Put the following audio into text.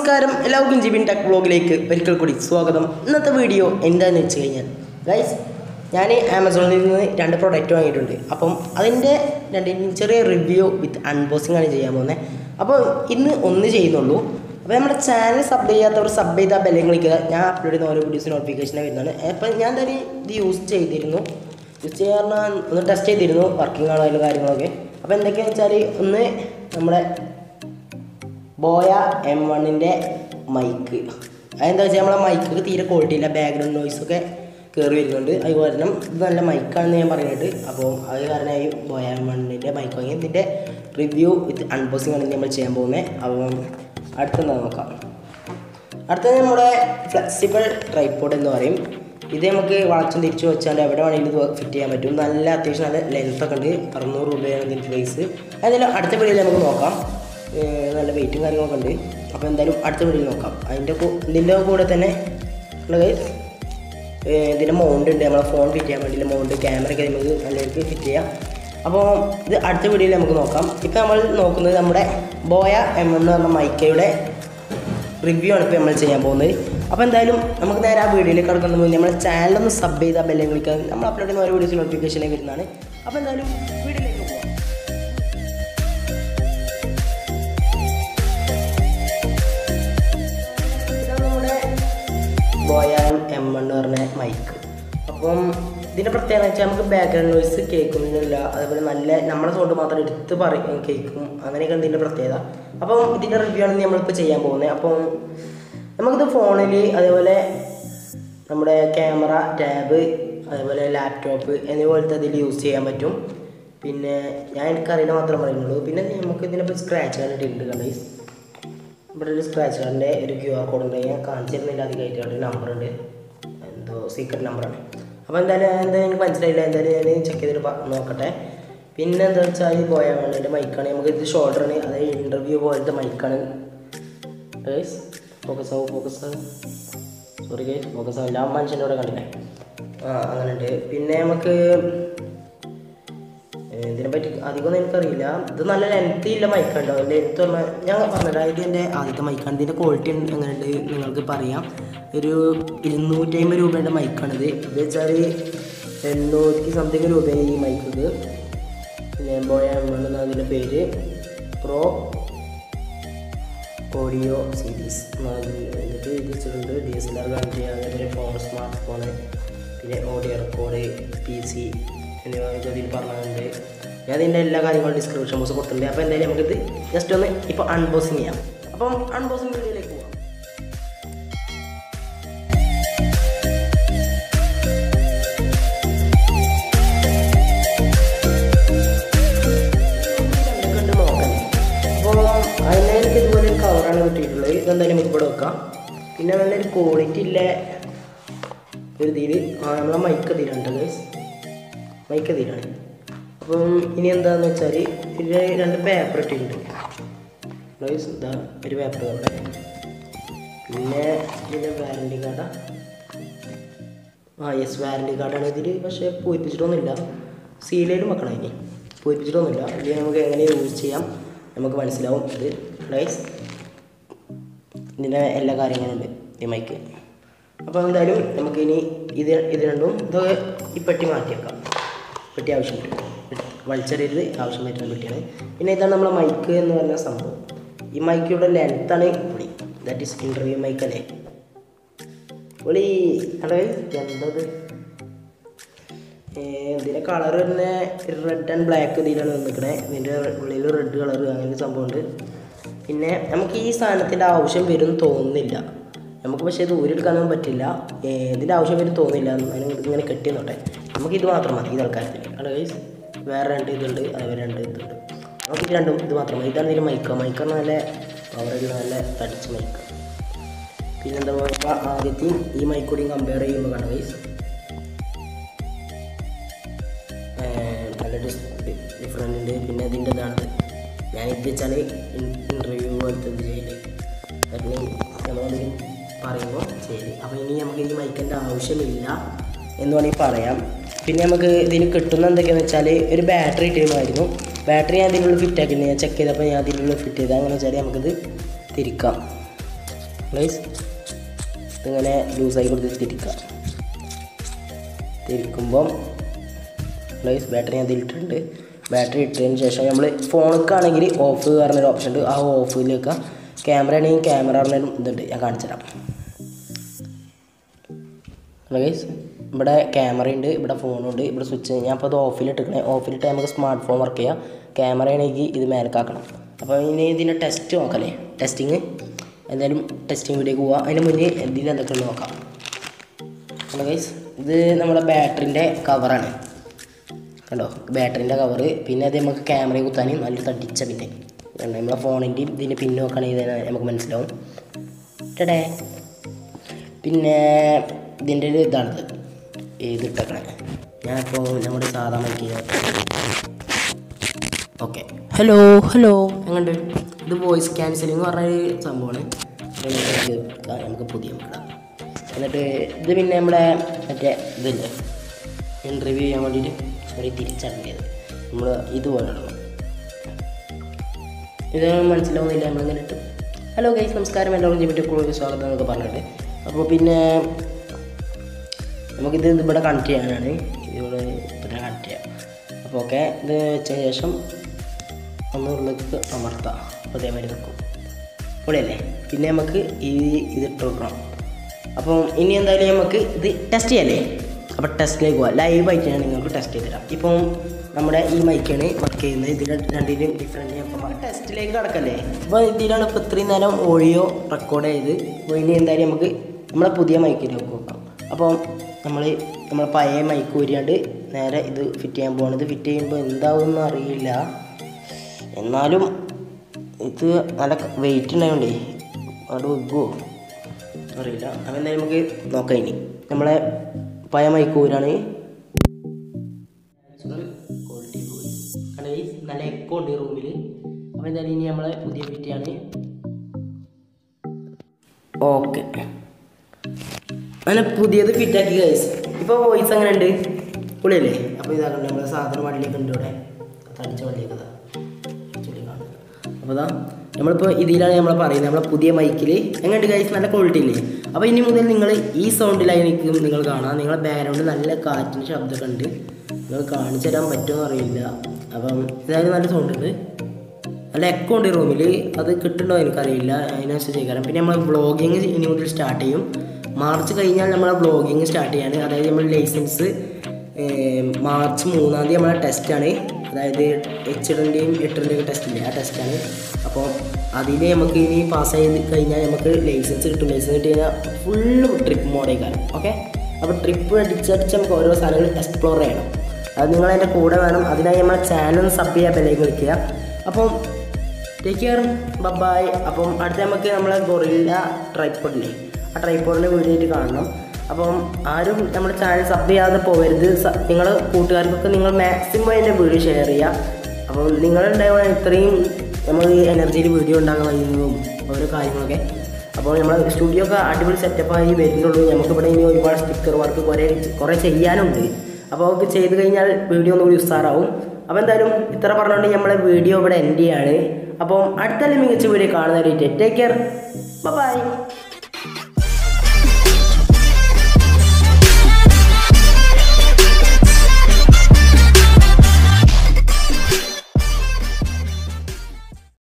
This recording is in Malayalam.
നമസ്കാരം എല്ലാവർക്കും ജിബിൻ ടെക് വ്ളോഗിലേക്ക് ഒരിക്കൽ കൂടി സ്വാഗതം ഇന്നത്തെ വീഡിയോ എന്താണെന്ന് വെച്ച് കഴിഞ്ഞാൽ ഗൈസ് ഞാൻ ആമസോണിൽ നിന്ന് രണ്ട് പ്രൊഡക്റ്റ് വാങ്ങിയിട്ടുണ്ട് അപ്പം അതിൻ്റെ രണ്ടിനും ചെറിയ റിവ്യൂ വിത്ത് അൺബോക്സിംഗ് ആണ് ചെയ്യാൻ പോകുന്നത് അപ്പോൾ ഇന്ന് ഒന്ന് ചെയ്യുന്നുള്ളൂ അപ്പോൾ നമ്മുടെ ചാനൽ സബ് ചെയ്യാത്തവർ സബ് ചെയ്താൽ ബെല്ലും ക്ലിക്കുക ഞാൻ അപ്ലോഡ് ചെയ്യുന്ന ഓരോ വീഡിയോസ് നോട്ടിഫിക്കേഷൻ വരുന്നതാണ് അപ്പം ഞാൻ തന്നെ ഇത് യൂസ് ചെയ്തിരുന്നു യൂസ് ചെയ്യാൻ ഒന്ന് ടെസ്റ്റ് ചെയ്തിരുന്നു വർക്കിംഗ് ആണോ അതിൻ്റെ കാര്യങ്ങളൊക്കെ അപ്പോൾ എന്തൊക്കെയാണെന്ന് വെച്ചാൽ ഒന്ന് നമ്മുടെ ബോയ എം വണ്ണിൻ്റെ മൈക്ക് അതെന്താ വെച്ചാൽ നമ്മളെ മൈക്ക് തീരെ ക്വാളിറ്റി ഇല്ല ബാക്ക്ഗ്രൗണ്ട് നോയ്സ് ഒക്കെ കയറി വരുന്നുണ്ട് അത് കാരണം ഇത് നല്ല മൈക്കാണെന്ന് ഞാൻ പറയുന്നുണ്ട് അപ്പോൾ അത് കാരണമായി ബോയ എം വണ്ണിൻ്റെ മൈക്ക് വാങ്ങി ഇതിൻ്റെ റിവ്യൂ വിത്ത് അൺബോക്സിംഗ് ആണ് നമ്മൾ ചെയ്യാൻ പോകുന്നത് അപ്പം അടുത്തെന്താ നോക്കാം അടുത്തത് നമ്മുടെ ഫ്ലെക്സിബിൾ ട്രൈപ്പോഡ് എന്ന് പറയും ഇത് നമുക്ക് വളച്ചും തിരിച്ചു വെച്ചാൽ എവിടെ വേണമെങ്കിലും ഇത് ഫിറ്റ് ചെയ്യാൻ പറ്റും നല്ല അത്യാവശ്യം നല്ല ലെങ്ത് ഒക്കെ ഉണ്ട് അറുന്നൂറ് രൂപയാണ് ഇതിൻ്റെ പ്രൈസ് അതെല്ലാം അടുത്ത വീഡിയോയിൽ നമുക്ക് നോക്കാം ഏർ നല്ല വെയിറ്റും കാര്യങ്ങളൊക്കെ ഉണ്ട് അപ്പോൾ എന്തായാലും അടുത്ത വീഡിയോയിൽ നോക്കാം അതിൻ്റെ കൂ- ഇതിൻ്റെ കൂടെ തന്നെ ഉള്ള guys, ഏർ ഇതിൻ്റെ മൗണ്ട് ഉണ്ട് നമ്മളെ ഫോൺ ഫിറ്റ് ചെയ്യാൻ വേണ്ടിയുള്ള മൗണ്ട് ക്യാമറ ഒക്കെ നമുക്ക് നല്ലവർക്ക് ഫിറ്റ് ചെയ്യാം അപ്പോൾ ഇത് അടുത്ത വീഡിയോയിൽ നമുക്ക് നോക്കാം ഇപ്പോൾ നമ്മൾ നോക്കുന്നത് നമ്മുടെ ബോയ എം എന്ന് പറഞ്ഞ മൈക്കയുടെ റിവ്യൂ ആണ് ഇപ്പോൾ നമ്മൾ ചെയ്യാൻ പോകുന്നത് അപ്പോൾ എന്തായാലും നമുക്ക് നേരെ ആ വീഡിയോയിലേക്ക് കിടക്കുന്ന മുന്നേ നമ്മുടെ ചാനലൊന്ന് സബ് ചെയ്താൽ ബെല്ലും വിളിക്കാൻ നമ്മൾ അപ്ലോഡ് ചെയ്യുന്ന ഓരോ വീഡിയോസ് നോട്ടിഫിക്കേഷനെ വരുന്നതാണ് അപ്പോൾ എന്തായാലും വീഡിയോയിലേക്ക് പോകാം ഇതാണ് നമ്മുടെ ബോയാൻ എം എന്ന് പറഞ്ഞ മൈക്ക് അപ്പം ഇതിൻ്റെ പ്രത്യേകത വെച്ചാൽ നമുക്ക് ബാക്ക്ഗ്രൗണ്ട് നോയ്സ് കേൾക്കുന്നില്ല അതേപോലെ നല്ല നമ്മുടെ സൗണ്ട് മാത്രം എടുത്ത് പറയും കേൾക്കും അങ്ങനെയൊക്കെയാണ് ഇതിൻ്റെ പ്രത്യേകത അപ്പം ഇതിൻ്റെ റിവ്യൂ ആണ് നമ്മളിപ്പോൾ ചെയ്യാൻ പോകുന്നത് അപ്പം നമുക്കിത് ഫോണിൽ അതേപോലെ നമ്മുടെ ക്യാമറ ടാബ് അതേപോലെ ലാപ്ടോപ്പ് എന്നിവപോലത്തെ അതിൽ യൂസ് ചെയ്യാൻ പറ്റും പിന്നെ ഞാൻ എനിക്കറിയില്ല മാത്രം പറയുന്നുള്ളൂ പിന്നെ നമുക്ക് ഇതിനിപ്പോൾ സ്ക്രാച്ച് കാർഡ് കണ്ടേ ഇവിടെ ഒരു സ്ക്രാച്ച് കാർഡിൻ്റെ ഒരു ക്യു ആർ കോഡ് ഉണ്ട് ഞാൻ കാണിച്ചിരുന്നില്ല അധികമായിട്ട് അവിടെ നമ്പർ ഉണ്ട് എന്തോ സീക്രട്ട് നമ്പറാണ് അപ്പോൾ എന്തായാലും എന്താ എനിക്ക് മനസ്സിലായില്ല എന്തായാലും ഞാൻ ചെക്ക് ചെയ്തിട്ട് പ- നോക്കട്ടെ പിന്നെ എന്താ വെച്ചാൽ ഈ പോയാൽ വേണ്ട എൻ്റെ മൈക്കാണ് നമുക്ക് ഇത് ഷോൾഡറാണ് അതായത് ഇൻ്റർവ്യൂ പോലത്തെ മൈക്കാണ് ഫോക്കസ് ആവും ഫോക്കസ് ആവും സോറി ഗൈസ് ഫോക്കസ് ആവില്ല ആ മനുഷ്യൻ്റെ ഇവിടെ കണ്ടില്ലേ ആ അങ്ങനെ ഉണ്ട് പിന്നെ നമുക്ക് ഏഹ് ഇതിനെപ്പറ്റി അധികമൊന്നും എനിക്കറിയില്ല ഇത് നല്ല ലെങ്ത് ഇല്ല മൈക്കുണ്ടോ ലെങ്ത് പറഞ്ഞാൽ ഞാൻ പറഞ്ഞില്ല ഇത് എൻ്റെ ആദ്യത്തെ മൈക്കാണ് ഇതിൻ്റെ ക്വാളിറ്റി എങ്ങനെയുണ്ട് നിങ്ങൾക്ക് പറയാം ഒരു ഇരുന്നൂറ്റി അമ്പത് രൂപയുടെ മൈക്കാണിത് ഇത് വെച്ചാൽ എണ്ണൂറ്റി സംതിങ് രൂപയാണ് ഈ മൈക്ക് ഇത് പിന്നെ ബോയ എന്ന അതിൻ്റെ പേര് പ്രോ ഓഡിയോ സീരീസ് എന്നിട്ട് ഇത് വെച്ചിട്ടുണ്ട് D S L R connect ചെയ്യുക അതേപോലെ ഫോൺ സ്മാർട്ട് ഫോണ് പിന്നെ ഓഡിയോ റെക്കോർഡ് പി സി എന്നിവ ഇത് അതിൽ പറഞ്ഞിട്ടുണ്ട് ഞാൻ ഇതിൻ്റെ എല്ലാ കാര്യങ്ങളും ഡിസ്ക്രിപ്ഷൻ ബോക്സ് കൊടുത്തിട്ടുണ്ട് അപ്പോൾ എന്തായാലും നമുക്കിത് ജസ്റ്റ് ഒന്ന് ഇപ്പോൾ അൺബോക്സിങ് ചെയ്യാം അപ്പം അൺബോക്സിങ് വീഡിയോയിലേക്ക് പോവാം കണ്ട് നോക്കാം അപ്പോൾ അതിന് എനിക്ക് ഇതുപോലെ ഒരു കവറാണ് കിട്ടിയിട്ടുള്ളത് ഇതെന്തായാലും നമുക്ക് ഇവിടെ വെക്കാം പിന്നെ നല്ലൊരു ക്വാളിറ്റി ഇല്ല ഒരു ഇതിൽ ആ നമ്മളെ മൈക്ക് ഇതിലുണ്ട് ഗൈസ് മൈക്ക് ഇതിലാണ് അപ്പം ഇനി എന്താണെന്ന് വെച്ചാൽ ഇതിൽ രണ്ട് പേപ്പർ ഇട്ടിട്ടുണ്ട് ഗൈസ് ഇതാ ഒരു പേപ്പർ അവിടെ പിന്നെ ഇതിൻ്റെ വാറണ്ടി കാർഡാ ആ യെസ് വാറണ്ടി കാർഡാണ് ഇതിൽ പക്ഷേ പൂരിപ്പിച്ചിട്ടൊന്നുമില്ല സീലയിലും വെക്കണം ഇനി പൂരിപ്പിച്ചിട്ടൊന്നുമില്ല ഇത് നമുക്ക് എങ്ങനെ യൂസ് ചെയ്യാം നമുക്ക് മനസ്സിലാവും ഇത് ഗൈസ് ഇതിൻ്റെ എല്ലാ കാര്യങ്ങളും ഉണ്ട് ഈ മൈക്ക് അപ്പോൾ എന്തായാലും നമുക്ക് ഇനി ഇത് ഇത് രണ്ടും ഇത് ഈ പെട്ടി മാറ്റി വെക്കാം പെട്ടി ആവശ്യമുണ്ട് വലിച്ചെറിയരുത് ആവശ്യം വരുന്ന പെട്ടിയാണ് പിന്നെ ഇതാണ് നമ്മളെ മൈക്ക് എന്ന് പറഞ്ഞ സംഭവം ഈ മൈക്കിയുടെ ലെങ്ത്താണ് പൊളി ദാറ്റ് ഈസ് ഇൻ്റർവ്യൂ മൈക്ക് അല്ലേ പൊളി അടേ എന്തത് ഇതിൻ്റെ കളർ തന്നെ റെഡ് ആൻഡ് ബ്ലാക്ക് ഇതിലാണ് വന്നിരിക്കണേ ഇതിൻ്റെ ഉള്ളിൽ റെഡ് കളർ അങ്ങനെ ഒരു സംഭവമുണ്ട് പിന്നെ നമുക്ക് ഈ സാധനത്തിൻ്റെ ആവശ്യം വരും എന്ന് തോന്നുന്നില്ല നമുക്ക് പക്ഷേ ഇത് ഊരെടുക്കാനൊന്നും പറ്റില്ല ഏർ ഇതിൻ്റെ ആവശ്യം വരും തോന്നുന്നില്ല എന്നാലും ഇതിങ്ങനെ കെട്ടി നോട്ടെ നമുക്ക് ഇത് മാത്രം മതി ഈ തൽക്കാലത്തിൽ അവിടെ ഗൈസ് വേറെ രണ്ട് ഇതുണ്ട് അതേപോലെ രണ്ട് ഇതുണ്ട് നമുക്ക് ഇത് രണ്ടും ഇത് മാത്രം മതി ഇതാണ് ഇതിൻ്റെ മൈക്ക മൈക്ക നല്ല പവറുള്ള നല്ല തടിച്ച മൈക്ക പിന്നെന്താ പറയുക ആദ്യത്തെയും ഈ മൈക്ക് കൂടിയും കമ്പയർ ചെയ്യുമ്പോൾ കാണാം ഗൈസ് നല്ല ഡിഫറെൻ്റ് ഉണ്ട് പിന്നെ ഇതിൻ്റെ ഇതാണ് ഞാൻ ഇത് വെച്ചാൽ ഇൻ്റർവ്യൂ പോലത്തെ ഇത് ചെയ്യല് കാരണം നമ്മളെന്തെങ്കിലും പറയുമ്പോൾ ശരി അപ്പോൾ ഇനി നമുക്ക് ഇനി മൈക്കിൻ്റെ ആവശ്യമില്ല എന്ന് വേണമെങ്കിൽ പറയാം പിന്നെ നമുക്ക് ഇതിന് കിട്ടുന്ന എന്തൊക്കെയാണെന്ന് വെച്ചാൽ ഒരു ബാറ്ററി ഇട്ടിരുന്നായിരുന്നു ബാറ്ററി ഞാൻ ഇതിനുള്ളിൽ ഫിറ്റ് ആക്കിയിട്ടുണ്ട് ഞാൻ ചെക്ക് ചെയ്തപ്പോൾ ഞാൻ ഇതിനുള്ളിൽ ഫിറ്റ് ചെയ്ത് അങ്ങനെ വെച്ചാൽ നമുക്കിത് തിരിക്കാം ഗൈസ് ഇതിങ്ങനെ ലൂസായി കൊടുത്ത് തിരിക്കുക തിരിക്കുമ്പം ഗൈസ് ബാറ്ററി ഞാൻ ഇതിലിട്ടിട്ടുണ്ട് ബാറ്ററി ഇട്ടതിന് ശേഷം നമ്മൾ ഫോണിക്കാണെങ്കിൽ ഓഫ് പറഞ്ഞൊരു ഓപ്ഷൻ ഉണ്ട് ആ ഓഫിലേക്ക് ക്യാമറ ആണെങ്കിൽ ക്യാമറ പറഞ്ഞൊരു ഇതുണ്ട് ഞാൻ കാണിച്ചു തരാം ഗൈസ് ഇവിടെ ക്യാമറ ഉണ്ട് ഇവിടെ ഫോണുണ്ട് ഇവിടെ സ്വിച്ച് ഞാൻ അപ്പോൾ അത് ഓഫിലിട്ടിക്കണേ ഓഫിലിട്ട് നമുക്ക് സ്മാർട്ട് ഫോൺ വർക്ക് ചെയ്യാം ക്യാമറ ആണെങ്കിൽ ഇത് മേലക്കാക്കണം അപ്പോൾ ഇനി ഇതിൻ്റെ ടെസ്റ്റ് നോക്കല്ലേ ടെസ്റ്റിങ് എന്തായാലും ടെസ്റ്റിംഗ് വീഡിയോ പോവാം അതിന് മുന്നേ എന്തെങ്കിലും എന്തൊക്കെ ഉണ്ട് നോക്കാം ഹലോ ഗൈസ് ഇത് നമ്മുടെ ബാറ്ററിൻ്റെ കവറാണ് കണ്ടോ ബാറ്ററിൻ്റെ കവറ് പിന്നെ അത് നമുക്ക് ക്യാമറയിൽ കുത്താൻ നല്ല തട്ടിച്ച പിന്നെ കണ്ടോ നമ്മളെ ഫോണിൻ്റെയും ഇതിൻ്റെ പിന്ന് നോക്കുകയാണെങ്കിൽ ഇത് നമുക്ക് മനസ്സിലാവും ടടേ പിന്നെ ഇതിൻ്റെ ഒരു ഇതാണിത് ഇതിട്ടേക്കണേ ഞാനിപ്പോൾ നമ്മുടെ സാധാ മൈക്ക് ഓക്കെ ഹലോ ഹലോ എങ്ങോട്ട് ഇത് വോയിസ് ക്യാൻസലിംഗ് പറഞ്ഞൊരു സംഭവമാണ് ഇത് ഇതാ നമുക്ക് പുതിയ ഇടാം എന്നിട്ട് ഇത് പിന്നെ നമ്മുടെ മറ്റേ ഇതില്ലേ ഇൻ്റർവ്യൂ ചെയ്യാൻ വേണ്ടിയിട്ട് ഒരു തിരിച്ചറിഞ്ഞത് നമ്മൾ ഇതുപോലെ ഇടണം ഇത് മനസ്സിലാവുന്നില്ല നമ്മളിങ്ങനെ ഇട്ട് ഹലോ ഗൈസ് നമസ്കാരം എല്ലാവർക്കും ജീവിതത്തിൽ കൂടുതൽ സ്വാഗതം എന്നൊക്കെ പറഞ്ഞിട്ട് അപ്പോൾ പിന്നെ നമുക്കിത് ഇവിടെ കണക്ട് ചെയ്യാനാണ് ഇതിവിടെ ഇവിടെ കണക്ട് ചെയ്യാം അപ്പോൾ ഓക്കെ ഇത് വെച്ചതിന് ശേഷം ഒന്ന് ഉള്ളിലേക്ക് അമർത്താം അപ്പോൾ അതേമാതിരി നിൽക്കും പൊളിയല്ലേ പിന്നെ നമുക്ക് ഈ ഇത് ഇട്ട് കൊടുക്കണം അപ്പം ഇനി എന്തായാലും നമുക്ക് ഇത് ടെസ്റ്റ് ചെയ്യാല്ലേ അപ്പോൾ ടെസ്റ്റിലേക്ക് പോകാം ലൈവായിട്ട് ഞാൻ നിങ്ങൾക്ക് ടെസ്റ്റ് ചെയ്ത് തരാം ഇപ്പം നമ്മുടെ ഈ മൈക്കാണ് വർക്ക് ചെയ്യുന്നത് ഇതിൽ രണ്ടിനും ഡിഫറെൻറ്റ് അപ്പം ടെസ്റ്റിലേക്ക് കിടക്കല്ലേ അപ്പോൾ ഇതിലാണ് ഇപ്പോൾ ഇത്രയും നേരം ഓഡിയോ റെക്കോർഡ് ചെയ്ത് അപ്പോൾ ഇനി എന്തായാലും നമുക്ക് നമ്മളെ പുതിയ മൈക്കിലേക്ക് നോക്കാം അപ്പം നമ്മൾ നമ്മളെ പഴയ മൈക്ക് ഊരിയാണ്ട് നേരെ ഇത് ഫിറ്റ് ചെയ്യാൻ പോകണം ഇത് ഫിറ്റ് ചെയ്യുമ്പോൾ എന്താവുമെന്ന് അറിയില്ല എന്നാലും ഇത് നല്ല വെയിറ്റ് ഉണ്ടായോണ്ടേ അവിടെ വെക്കുമോ അറിയില്ല അപ്പം എന്തായാലും നമുക്ക് നോക്കാം ഇനി നമ്മളെ പഴയ മൈക്കൂരാണ് ക്വാളിറ്റി പോയി കാരണം ഈ നല്ല എക്കോ ഉണ്ട് റൂമിൽ അപ്പോൾ എന്തായാലും ഇനി നമ്മളെ പുതിയ ഫിറ്റിയാണ് ഓക്കെ അങ്ങനെ പുതിയത് ഫിറ്റാക്കി ഗൈസ് ഇപ്പോൾ വോയിസ് അങ്ങനെ ഉണ്ട് പുള്ളിയല്ലേ അപ്പോൾ ഇതാകണ്ട നമ്മളെ സാധനം വണ്ടിയൊക്കെ ഉണ്ട് ഇവിടെ തടിച്ച വണ്ടിയൊക്കെ ഇതാ ചുള്ളി കാണും അപ്പോൾ ഇതാ നമ്മളിപ്പോൾ ഇതിലാണ് നമ്മൾ പറയുന്നത് നമ്മളെ പുതിയ മൈക്കിൽ എങ്ങനെയുണ്ട് ഗൈസ് നല്ല ക്വാളിറ്റി ഇല്ലേ അപ്പോൾ ഇനി മുതൽ നിങ്ങൾ ഈ സൗണ്ടിലായിരിക്കും നിങ്ങൾ കാണാം നിങ്ങളെ ബാക്ക്ഗ്രൗണ്ട് നല്ല കാറ്റിൻ്റെ ശബ്ദമൊക്കെ ഉണ്ട് നിങ്ങൾ കാണിച്ചു തരാൻ പറ്റുമോ അറിയില്ല അപ്പം ഇതായാലും നല്ല സൗണ്ട് ഉണ്ട് നല്ല എക്കോ ഉണ്ട് റൂമിൽ അത് കിട്ടുന്നുണ്ടോ എനിക്കറിയില്ല അതിനനുസരിച്ച് കാരണം പിന്നെ നമ്മൾ വ്ളോഗിങ് ഇനി മുതൽ സ്റ്റാർട്ട് ചെയ്യും മാർച്ച് കഴിഞ്ഞാൽ നമ്മളെ വ്ളോഗിങ് സ്റ്റാർട്ട് ചെയ്യാണ് അതായത് നമ്മൾ ലൈസൻസ് മാർച്ച് മൂന്നാം തീയതി നമ്മളെ ടെസ്റ്റാണ് അതായത് എച്ച് ഇടൻ്റെയും എട്ടിൻ്റെയും ഒക്കെ ടെസ്റ്റ് ഇല്ലേ ആ ടെസ്റ്റാണ് അപ്പോൾ അതിൽ നമുക്ക് ഇനി പാസ്സായി കഴിഞ്ഞാൽ നമുക്ക് ലൈസൻസ് കിട്ടും ലൈസൻസ് കിട്ടി കഴിഞ്ഞാൽ ഫുള്ള് ട്രിപ്പ് മോഡേക്കാരം ഓക്കെ അപ്പോൾ ട്രിപ്പ് അടിച്ചടിച്ച് നമുക്ക് ഓരോ സ്ഥലങ്ങൾ എക്സ്പ്ലോർ ചെയ്യണം അത് നിങ്ങൾ എൻ്റെ കൂടെ വേണം അതിനായി നമ്മളെ ചാനൽ സബ് ചെയ്യാൻ ബെല്ലേക്ക് വിളിക്കുക അപ്പം ടേക്ക് കെയർ ബബായ് അപ്പം അടുത്ത നമുക്ക് നമ്മളെ ഗൊറില്ല ട്രൈപ്പോഡില്ലേ ആ ട്രൈപ്പോഡിൻ്റെ വീഡിയോ ആയിട്ട് കാണണം അപ്പം ആരും നമ്മുടെ ചാനൽ സബ് ചെയ്യാതെ പോകരുത് നിങ്ങൾ കൂട്ടുകാർക്കൊക്കെ നിങ്ങൾ മാക്സിമം അതിൻ്റെ വീഡിയോ ഷെയർ ചെയ്യുക അപ്പം നിങ്ങളുണ്ടായ ഇത്രയും നമ്മൾ എനർജിയിൽ വീഡിയോ ഉണ്ടാക്കാൻ കഴിയുന്നതും ഓരോ കാര്യങ്ങളൊക്കെ അപ്പോൾ നമ്മളെ സ്റ്റുഡിയോ ഒക്കെ അടിപൊളി സെറ്റപ്പായി വരുന്നുള്ളൂ നമുക്കിവിടെ ഇനി ഒരുപാട് സ്റ്റിക്കർ വർക്ക് കുറേ കുറേ ചെയ്യാനുണ്ട് അപ്പോൾ ഒക്കെ ചെയ്ത് കഴിഞ്ഞാൽ വീഡിയോ ഒന്നുകൂടി ഉസ്താറാവും അപ്പോൾ എന്തായാലും ഇത്ര പറഞ്ഞുകൊണ്ട് നമ്മളെ വീഡിയോ ഇവിടെ എൻഡ് ചെയ്യാണ് അപ്പം അടുത്ത മികച്ച വീഡിയോ കാണുന്നവരായിട്ട് ടേക്ക് കെയർ ബൈ